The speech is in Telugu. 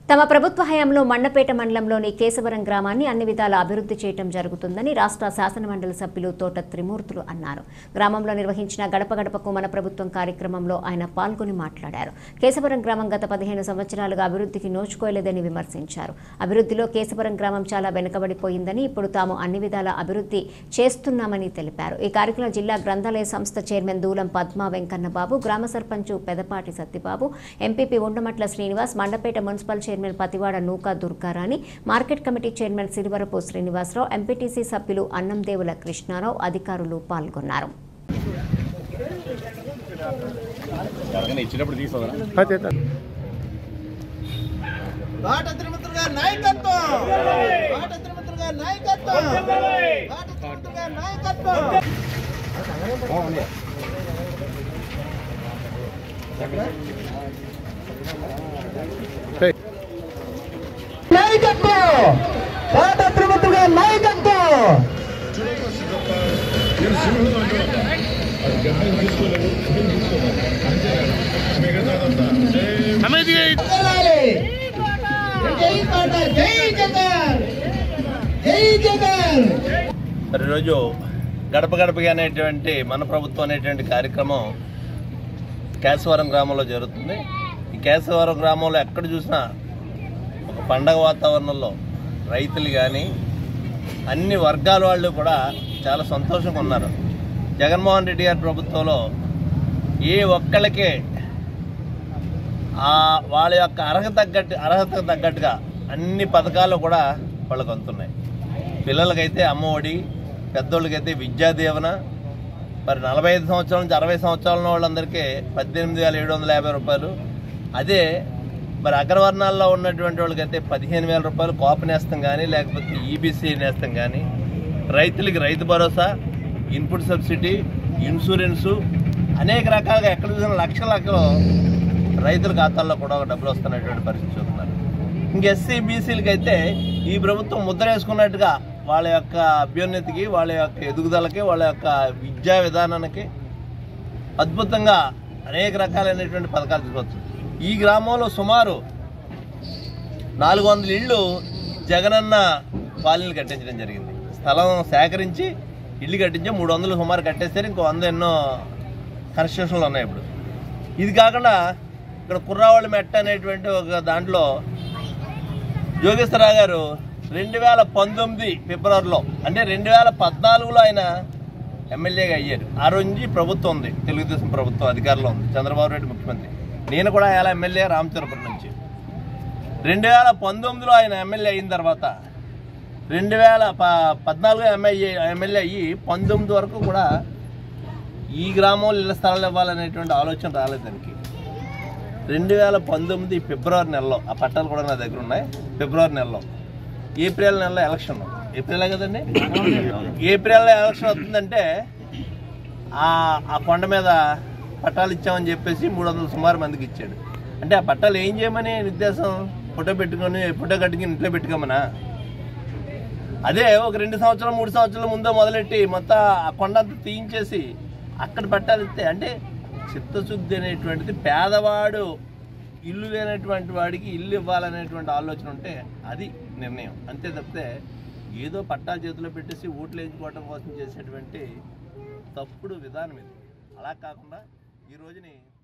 తమ ప్రభుత్వ హయాంలో మండపేట మండలంలోని కేశవరం గ్రామాన్ని అన్ని విధాల అభివృద్ధి చేయడం జరుగుతుందని రాష్ట్ర శాసనమండలి సభ్యులు తోట త్రిమూర్తులు అన్నారు గ్రామంలో నిర్వహించిన గడప గడపకు మన ప్రభుత్వం కార్యక్రమంలో ఆయన పాల్గొని మాట్లాడారు కేశవరం గ్రామం గత పదిహేను సంవత్సరాలుగా అభివృద్ధికి నోచుకోలేదని విమర్శించారు అభివృద్ధిలో కేశవరం గ్రామం చాలా వెనుకబడిపోయిందని ఇప్పుడు తాము అన్ని విధాల అభివృద్ధి చేస్తున్నామని తెలిపారు ఈ కార్యక్రమంలో జిల్లా గ్రంథాలయ సంస్థ చైర్మన్ దూలం పద్మా వెంకన్నబాబు గ్రామ sarpanch Pedapati Satyababu MPP Undamatla Srinivas Mandapeta municipal chairman Pathivada Nooka Durgarani market committee chairman Sirivarapu Srinivasarao MPTC సభ్యులు అన్నందేవుల కృష్ణారావు అధికారులు పాల్గొన్నారు ఎవరికైనా ఇచ్చినప్పుడు తీసుకోదా బాట తిరుమతులు గారి నాయకత్వం బాట తిరుమతులు గారి నాయకత్వం బాట తిరుమతులు గారి నాయకత్వం నాయకత్వం బాట తిరుమతులు గారి నాయకత్వం వెళ్ళాలి. జై బాట జై జగన్ జై జగన్ మరి ఈరోజు గడప గడపగా అనేటువంటి మన ప్రభుత్వం అనేటువంటి కార్యక్రమం కేశవరం గ్రామంలో జరుగుతుంది ఈ కేశవరం గ్రామంలో ఎక్కడ చూసినా ఒక పండగ వాతావరణంలో రైతులు కానీ అన్ని వర్గాల వాళ్ళు కూడా చాలా సంతోషంగా ఉన్నారు జగన్మోహన్ రెడ్డి గారి ప్రభుత్వంలో ఏ ఒక్కళ్ళకే ఆ వాళ్ళ యొక్క అర్హత తగ్గట్టు అర్హతకు తగ్గట్టుగా అన్ని పథకాలు కూడా వాళ్ళకు అందుతున్నాయి పిల్లలకైతే అమ్మఒడి పెద్దోళ్ళకైతే విద్యా దీవెన మరి నలభై ఐదు సంవత్సరాల నుంచి అరవై సంవత్సరాల ఉన్న వాళ్ళందరికీ పద్దెనిమిది వేల ఏడు వందల యాభై రూపాయలు అదే మరి అగ్రవర్ణాల్లో ఉన్నటువంటి వాళ్ళకైతే పదిహేను వేల రూపాయలు కోప నేస్తం కానీ లేకపోతే ఈబీసీ నేస్తం కానీ రైతులకి రైతు భరోసా ఇన్పుట్ సబ్సిడీ ఇన్సూరెన్సు అనేక రకాలుగా ఎక్కడ చూసిన లక్షల లక్షలు రైతుల ఖాతాల్లో కూడా డబ్బులు వస్తున్నటువంటి పరిస్థితి చూస్తున్నారు ఇంక ఎస్సీ బీసీలకి అయితే ఈ ప్రభుత్వం ముద్ర వేసుకున్నట్టుగా వాళ్ళ యొక్క అభ్యున్నతికి వాళ్ళ యొక్క ఎదుగుదలకి వాళ్ళ యొక్క విద్యా విధానానికి అద్భుతంగా అనేక రకాలైనటువంటి పథకాలు తీసుకొచ్చు ఈ గ్రామంలో సుమారు నాలుగు వందల ఇళ్ళు జగనన్న కాలనీలు కట్టించడం జరిగింది స్థలం సేకరించి ఇల్లు కట్టించి మూడు వందలు సుమారు కట్టేస్తారు ఇంకో వంద ఎన్నో కన్స్ట్రక్షన్లు ఉన్నాయి ఇప్పుడు ఇది కాకుండా ఇక్కడ కుర్రావాళ్ళ మెట్ట అనేటువంటి ఒక దాంట్లో జోగేశ్వరరావు గారు రెండు వేల పంతొమ్మిది ఫిబ్రవరిలో అంటే రెండు వేల పద్నాలుగులో ఆయన ఎమ్మెల్యేగా అయ్యారు ఆ రోజు నుంచి ప్రభుత్వం ఉంది తెలుగుదేశం ప్రభుత్వం అధికారంలో ఉంది చంద్రబాబు నాయుడు ముఖ్యమంత్రి నేను కూడా ఎలా ఎమ్మెల్యే రామచంద్రపురం నుంచి రెండు వేల పంతొమ్మిదిలో ఆయన ఎమ్మెల్యే అయిన తర్వాత రెండు వేల ప పద్నాలుగు ఎమ్మెల్యే ఎమ్మెల్యే అయ్యి పంతొమ్మిది వరకు కూడా ఈ గ్రామంలో ఇళ్ల స్థలాలు ఇవ్వాలనేటువంటి ఆలోచన రాలేదు దానికి రెండు వేల పంతొమ్మిది ఫిబ్రవరి నెలలో ఆ పట్టాలు కూడా నా దగ్గర ఉన్నాయి ఫిబ్రవరి నెలలో ఏప్రిల్ నెలలో ఎలక్షన్ ఏప్రిల్ కదండి ఏప్రిల్లో ఎలక్షన్ వస్తుందంటే ఆ ఆ కొండ మీద పట్టాలు ఇచ్చామని చెప్పేసి మూడు వందల సుమారు మందికి ఇచ్చాడు అంటే ఆ పట్టాలు ఏం చేయమని ఆయన ఉద్దేశం ఫోటో పెట్టుకొని ఫోటో కట్టుకుని ఇంట్లో పెట్టుకోమనా అదే ఒక రెండు సంవత్సరాలు మూడు సంవత్సరాల ముందో మొదలెట్టి మొత్తం ఆ కొండ అంతా తీయించేసి అక్కడ పట్టాలు ఇస్తే అంటే చిత్తశుద్ధి అనేటువంటిది పేదవాడు ఇల్లు లేనటువంటి వాడికి ఇల్లు ఇవ్వాలనేటువంటి ఆలోచన ఉంటే అది నిర్ణయం అంతే తప్పితే ఏదో పట్టా చేతిలో పెట్టేసి ఓట్లు వేయించుకోవడం కోసం చేసేటువంటి తప్పుడు విధానం ఇది అలా కాకుండా ఈ రోజుని